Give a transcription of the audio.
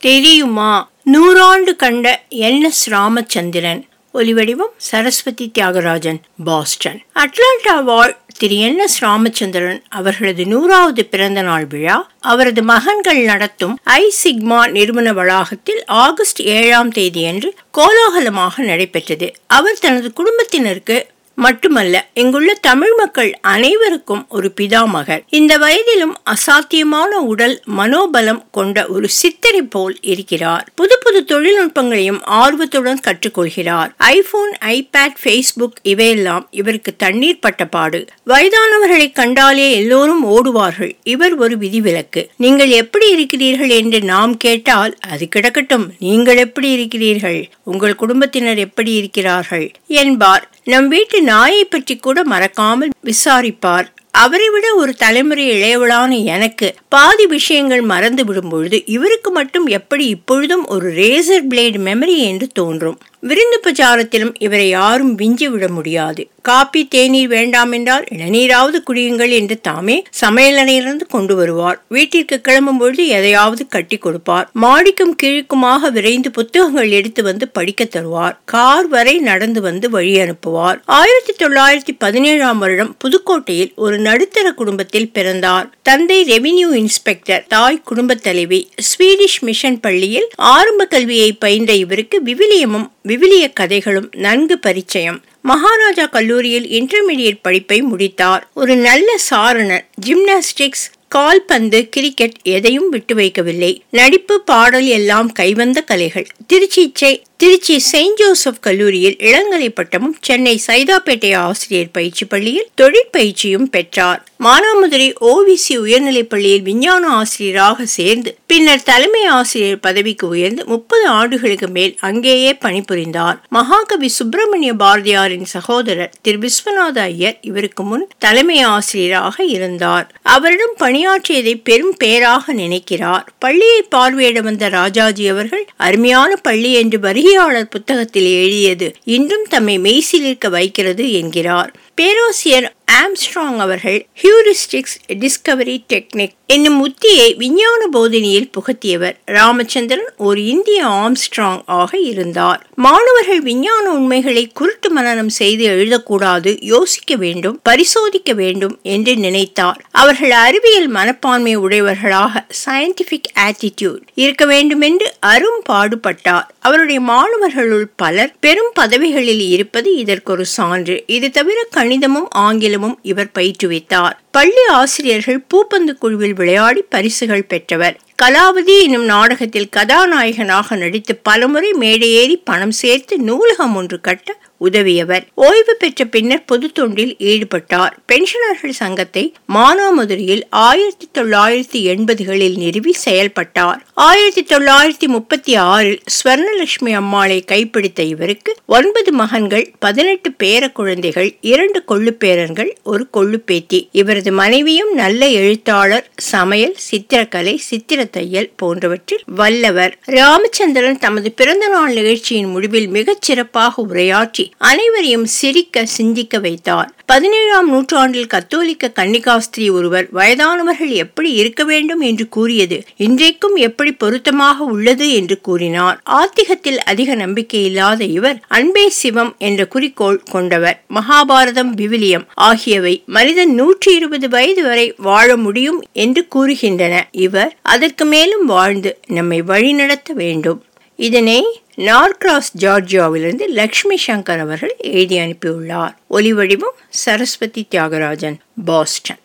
தெரியுமா நூறாண்டு கண்ட என் எஸ் ராமச்சந்திரன் ஒலிவடிவம் சரஸ்வதி தியாகராஜன் பாஸ்டன் அட்லாண்டா வாழ் திரு என் எஸ் ராமச்சந்திரன் அவர்களது நூறாவது பிறந்த நாள் விழா அவரது மகன்கள் நடத்தும் ஐ சிக்மா நிறுவன வளாகத்தில் ஆகஸ்ட் ஏழாம் தேதியன்று கோலாகலமாக நடைபெற்றது அவர் தனது குடும்பத்தினருக்கு மட்டுமல்ல இங்குள்ள தமிழ் மக்கள் அனைவருக்கும் ஒரு பிதாமகர் இந்த வயதிலும் அசாத்தியமான உடல் மனோபலம் கொண்ட ஒரு சித்தரை போல் இருக்கிறார் புது புது தொழில்நுட்பங்களையும் ஆர்வத்துடன் கற்றுக்கொள்கிறார் ஐபோன் ஐபேட் ஃபேஸ்புக் இவையெல்லாம் இவருக்கு தண்ணீர் பட்டப்பாடு வயதானவர்களை கண்டாலே எல்லோரும் ஓடுவார்கள் இவர் ஒரு விதிவிலக்கு நீங்கள் எப்படி இருக்கிறீர்கள் என்று நாம் கேட்டால் அது கிடக்கட்டும் நீங்கள் எப்படி இருக்கிறீர்கள் உங்கள் குடும்பத்தினர் எப்படி இருக்கிறார்கள் என்பார் நம் வீட்டு நாயை பற்றி கூட மறக்காமல் விசாரிப்பார் அவரை விட ஒரு தலைமுறை இளையவளான எனக்கு பாதி விஷயங்கள் மறந்து விடும் பொழுது இவருக்கு மட்டும் எப்படி இப்பொழுதும் ஒரு ரேசர் பிளேடு மெமரி என்று தோன்றும் விருந்து பிரச்சாரத்திலும் இவரை யாரும் விஞ்சி விட முடியாது காப்பி தேநீர் வேண்டாம் என்றால் இளநீராவது குடியுங்கள் என்று தாமே சமையலறையிலிருந்து கொண்டு வருவார் வீட்டிற்கு கிளம்பும் பொழுது எதையாவது கட்டி கொடுப்பார் மாடிக்கும் கீழுக்குமாக விரைந்து புத்தகங்கள் எடுத்து வந்து படிக்க தருவார் கார் வரை நடந்து வந்து வழி அனுப்புவார் ஆயிரத்தி தொள்ளாயிரத்தி பதினேழாம் வருடம் புதுக்கோட்டையில் ஒரு நடுத்தர குடும்பத்தில் பிறந்தார் தந்தை ரெவின்யூ இன்ஸ்பெக்டர் தாய் குடும்ப தலைவி ஸ்வீடிஷ் மிஷன் பள்ளியில் ஆரம்ப கல்வியை பயின்ற இவருக்கு விவிலியமும் விவிலிய கதைகளும் நன்கு பரிச்சயம் மகாராஜா கல்லூரியில் இன்டர்மீடியட் படிப்பை முடித்தார் ஒரு நல்ல சாரணர் ஜிம்னாஸ்டிக்ஸ் கால்பந்து கிரிக்கெட் எதையும் விட்டு வைக்கவில்லை நடிப்பு பாடல் எல்லாம் கைவந்த கலைகள் திருச்சி திருச்சி செயின்ட் ஜோசப் கல்லூரியில் இளங்கலை பட்டமும் சென்னை சைதாப்பேட்டை ஆசிரியர் பயிற்சி பள்ளியில் தொழிற்பயிற்சியும் பெற்றார் மானாமதுரை ஓவிசி உயர்நிலைப் பள்ளியில் விஞ்ஞான ஆசிரியராக சேர்ந்து பின்னர் தலைமை ஆசிரியர் பதவிக்கு உயர்ந்து முப்பது ஆண்டுகளுக்கு மேல் அங்கேயே பணிபுரிந்தார் மகாகவி சுப்பிரமணிய பாரதியாரின் சகோதரர் திரு விஸ்வநாத ஐயர் இவருக்கு முன் தலைமை ஆசிரியராக இருந்தார் அவரிடம் பணியாற்றியதை பெரும் பேராக நினைக்கிறார் பள்ளியை பார்வையிட வந்த ராஜாஜி அவர்கள் அருமையான பள்ளி என்று வருகையாளர் புத்தகத்தில் எழுதியது இன்றும் தம்மை மெய்சிலிருக்க வைக்கிறது என்கிறார் பேராசிரியர் ஆம்ஸ்ட்ராங் அவர்கள் ஹியூரிஸ்டிக்ஸ் டிஸ்கவரி டெக்னிக் என்னும் உத்தியை விஞ்ஞான போதனையில் புகத்தியவர் ராமச்சந்திரன் ஒரு இந்திய ஆம்ஸ்ட்ராங் ஆக இருந்தார் மாணவர்கள் விஞ்ஞான உண்மைகளை குருட்டு மனநம் செய்து எழுதக்கூடாது யோசிக்க வேண்டும் பரிசோதிக்க வேண்டும் என்று நினைத்தார் அவர்கள் அறிவியல் மனப்பான்மை உடையவர்களாக சயின்டிபிக் ஆட்டிடியூட் இருக்க வேண்டும் என்று அரும் பாடுபட்டார் அவருடைய மாணவர்களுள் பலர் பெரும் பதவிகளில் இருப்பது இதற்கொரு சான்று இது தவிர கணிதமும் ஆங்கிலமும் இவர் பயிற்றுவித்தார் பள்ளி ஆசிரியர்கள் பூப்பந்து குழுவில் விளையாடி பரிசுகள் பெற்றவர் கலாவதி எனும் நாடகத்தில் கதாநாயகனாக நடித்து பலமுறை மேடையேறி பணம் சேர்த்து நூலகம் ஒன்று கட்ட உதவியவர் ஓய்வு பெற்ற பின்னர் பொது தொண்டில் ஈடுபட்டார் பென்ஷனர்கள் சங்கத்தை மானாமதுரையில் ஆயிரத்தி தொள்ளாயிரத்தி எண்பதுகளில் நிறுவி செயல்பட்டார் ஆயிரத்தி தொள்ளாயிரத்தி முப்பத்தி ஆறில் ஸ்வர்ணலட்சுமி அம்மாளை கைப்பிடித்த இவருக்கு ஒன்பது மகன்கள் பதினெட்டு பேர குழந்தைகள் இரண்டு கொள்ளுப்பேரன்கள் ஒரு கொள்ளுப்பேத்தி இவரது மனைவியும் நல்ல எழுத்தாளர் சமையல் சித்திரக்கலை சித்திர தையல் போன்றவற்றில் வல்லவர் ராமச்சந்திரன் தமது பிறந்த நாள் நிகழ்ச்சியின் முடிவில் மிகச் சிறப்பாக உரையாற்றி அனைவரையும் சிரிக்க சிந்திக்க வைத்தார் பதினேழாம் நூற்றாண்டில் கத்தோலிக்க கன்னிகாஸ்திரி ஒருவர் வயதானவர்கள் எப்படி இருக்க வேண்டும் என்று கூறியது இன்றைக்கும் எப்படி பொருத்தமாக உள்ளது என்று கூறினார் ஆத்திகத்தில் அதிக நம்பிக்கை இல்லாத இவர் அன்பே சிவம் என்ற குறிக்கோள் கொண்டவர் மகாபாரதம் விவிலியம் ஆகியவை மனிதன் நூற்றி இருபது வயது வரை வாழ முடியும் என்று கூறுகின்றன இவர் அதற்கு மேலும் வாழ்ந்து நம்மை வழிநடத்த வேண்டும் இதனை நார்கிராஸ் ஜார்ஜியாவிலிருந்து லக்ஷ்மி சங்கர் அவர்கள் எழுதி அனுப்பியுள்ளார் ஒலி வடிவம் சரஸ்வதி தியாகராஜன் பாஸ்டன்